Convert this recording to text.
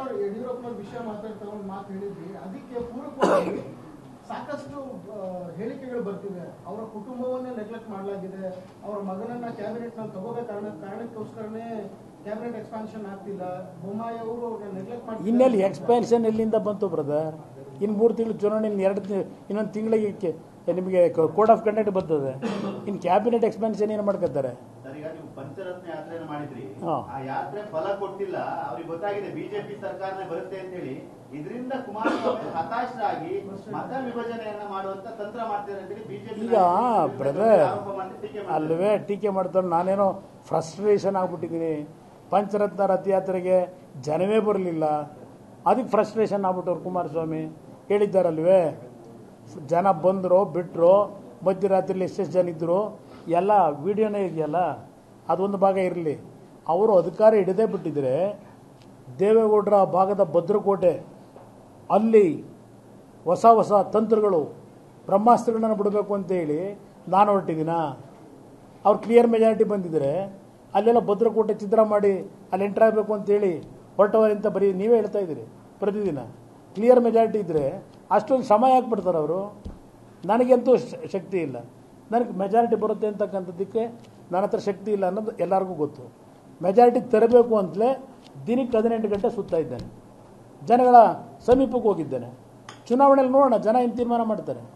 ಯಡಿಯೂರಪ್ಪ ಯಡಿಯೂರಪ್ಪನವ್ರ ವಿಷಯ ಮಾತಾಡ್ತಾ ಒಂದು ಮಾತು ಹೇಳಿದ್ರಿ ಅದಕ್ಕೆ ಪೂರಕವಾಗಿ ಸಾಕಷ್ಟು ಆ, ಹೇಳಿಕೆಗಳು ಬರ್ತಿವೆ ಅವರ ಕುಟುಂಬವನ್ನೇ ನೆಗ್ಲೆಕ್ಟ್ ಮಾಡಲಾಗಿದೆ ಅವರ ಮಗನನ್ನ ಕ್ಯಾಬಿನೆಟ್ ನಲ್ಲಿ ತಗೋಬೇಕು ಕಾರಣ ಕಾರಣಕ್ಕೋಸ್ಕರನೇ ಕ್ಯಾಬಿನೆಟ್ ಎಕ್ಸ್ಪಾನ್ಷನ್ ಆಗ್ತಿಲ್ಲ ಬೊಮ್ಮಾಯಿ ಅವರು ಅವ್ರನ್ನ ನೆಗ್ಲೆಕ್ಟ್ ಮಾಡಿ ಇನ್ನೆಲ್ಲಿ ಎಕ್ಸ್ಪ್ಯಾನ್ಷನ್ ಎಲ್ಲಿಂದ ಬಂತು ಬ್ರದರ್ ಇನ್ನು ಮೂರು ತಿಂಗಳು ಚುನಾವಣೆ ಇನ್ನು ಎರಡು ತಿ- ಇನ್ನೊಂದು ತಿಂಗಳಿಗೆ ಕೆ- ನಿಮಗೆ ಕೋಡ್ ಆಫ್ ಕಂಡಕ್ಟ್ ಬರ್ತದೆ ಇನ್ನು ಕ್ಯಾಬಿನೆಟ್ ಎಕ್ಸ್ಪ್ಯಾನ್ಷನ್ ಏನು ಮಾಡ್ಕೊತಾರೆ ಸರ್ ಈಗ ನೀವು ಪಂಚರತ್ನ ಯಾತ್ರೆಯನ್ನು ಮಾಡಿದ್ರಿ ಹಾ. ಆ ಯಾತ್ರೆ ಫಲ ಕೊಟ್ಟಿಲ್ಲ ಅವ್ರಿಗೆ ಗೊತ್ತಾಗಿದೆ ಬಿಜೆಪಿ ಸರ್ಕಾರನೇ ಬರುತ್ತೆ ಅಂತ ಹೇಳಿ ಇದರಿಂದ ಕುಮಾರಸ್ವಾಮಿ ಹತಾಶರಾಗಿ ಮತ ವಿಭಜನೆಯನ್ನ ಮಾಡುವಂತ ತಂತ್ರ ಮಾಡ್ತಾರೆ ಅಂತ ಹೇಳಿ ಬಿಜೆಪಿ ಈಗ ಬ್ರದರ್ ಅಲ್ವೇ ಟೀಕೆ ಮಾಡ್ತಾರೆ ನಾನೇನೋ ಫ್ರಸ್ಟ್ರೇಷನ್ ಆಗ್ಬಿಟ್ಟಿದ್ದೀನಿ ಪಂಚರತ್ನ ರಥಯಾತ್ರೆಗೆ ಜನವೇ ಬರಲಿಲ್ಲ ಅದಕ್ಕೆ ಫ್ರಸ್ಟ್ರೇಷನ್ ಆಗ್ಬಿಟ್ಟವ್ರು ಕುಮಾರಸ್ವಾಮಿ ಹೇಳಿದ್ದಾರಲ್ವೇ ಜನ ಬಂದರು ಬಿಟ್ಟರು ಮಧ್ಯರಾತ್ರಿಲಿ ಎಷ್ಟೆಷ್ಟು ಜನ ಇದ್ದರು ಎಲ್ಲ ವಿಡಿಯೋನೇ ಇದೆಯಲ್ಲ ಅದೊಂದು ಭಾಗ ಇರಲಿ ಅವರು ಅಧಿಕಾರ ಹಿಡಿದೇ ಬಿಟ್ಟಿದ್ರೆ ದೇವೇಗೌಡರ ಭಾಗದ ಭದ್ರಕೋಟೆ ಅಲ್ಲಿ ಹೊಸ ಹೊಸ ತಂತ್ರಗಳು ಬ್ರಹ್ಮಾಸ್ತ್ರಗಳನ್ನು ಬಿಡಬೇಕು ಅಂತೇಳಿ ನಾನು ಹೊರಟಿದ್ದೀನಾ ಅವ್ರು ಕ್ಲಿಯರ್ ಮೆಜಾರಿಟಿ ಬಂದಿದ್ರೆ ಅಲ್ಲೆಲ್ಲ ಭದ್ರಕೋಟೆ ಚಿತ್ರ ಮಾಡಿ ಅಲ್ಲಿ ಎಂಟರ್ ಆಗಬೇಕು ಅಂತೇಳಿ ಹೊರಟವರಿಂದ ಬರೀ ನೀವೇ ಹೇಳ್ತಾ ಇದ್ದೀರಿ ಪ್ರತಿದಿನ ಕ್ಲಿಯರ್ ಮೆಜಾರಿಟಿ ಇದ್ದರೆ ಅಷ್ಟೊಂದು ಶ್ರಮ ಯಾಕೆ ಬಿಡ್ತಾರೆ ಅವರು ನನಗಂತೂ ಶ- ಶಕ್ತಿ ಇಲ್ಲ ನನಗೆ ಮೆಜಾರಿಟಿ ಬರುತ್ತೆ ಅಂತಕ್ಕಂಥದ್ದಕ್ಕೆ ನನ್ನ ಹತ್ರ ಶಕ್ತಿ ಇಲ್ಲ ಅನ್ನೋದು ಎಲ್ಲರಿಗೂ ಗೊತ್ತು ಮೆಜಾರಿಟಿ ತರಬೇಕು ಅಂತಲೇ ದಿನಕ್ಕೆ ಹದಿನೆಂಟು ಗಂಟೆ ಸುತ್ತಾ ಇದ್ದೇನೆ ಜನಗಳ ಸಮೀಪಕ್ಕೆ ಹೋಗಿದ್ದೇನೆ ಚುನಾವಣೆಯಲ್ಲಿ ನೋಡೋಣ ಜನ ಏನು ತೀರ್ಮಾನ ಮಾಡ್ತಾರೆ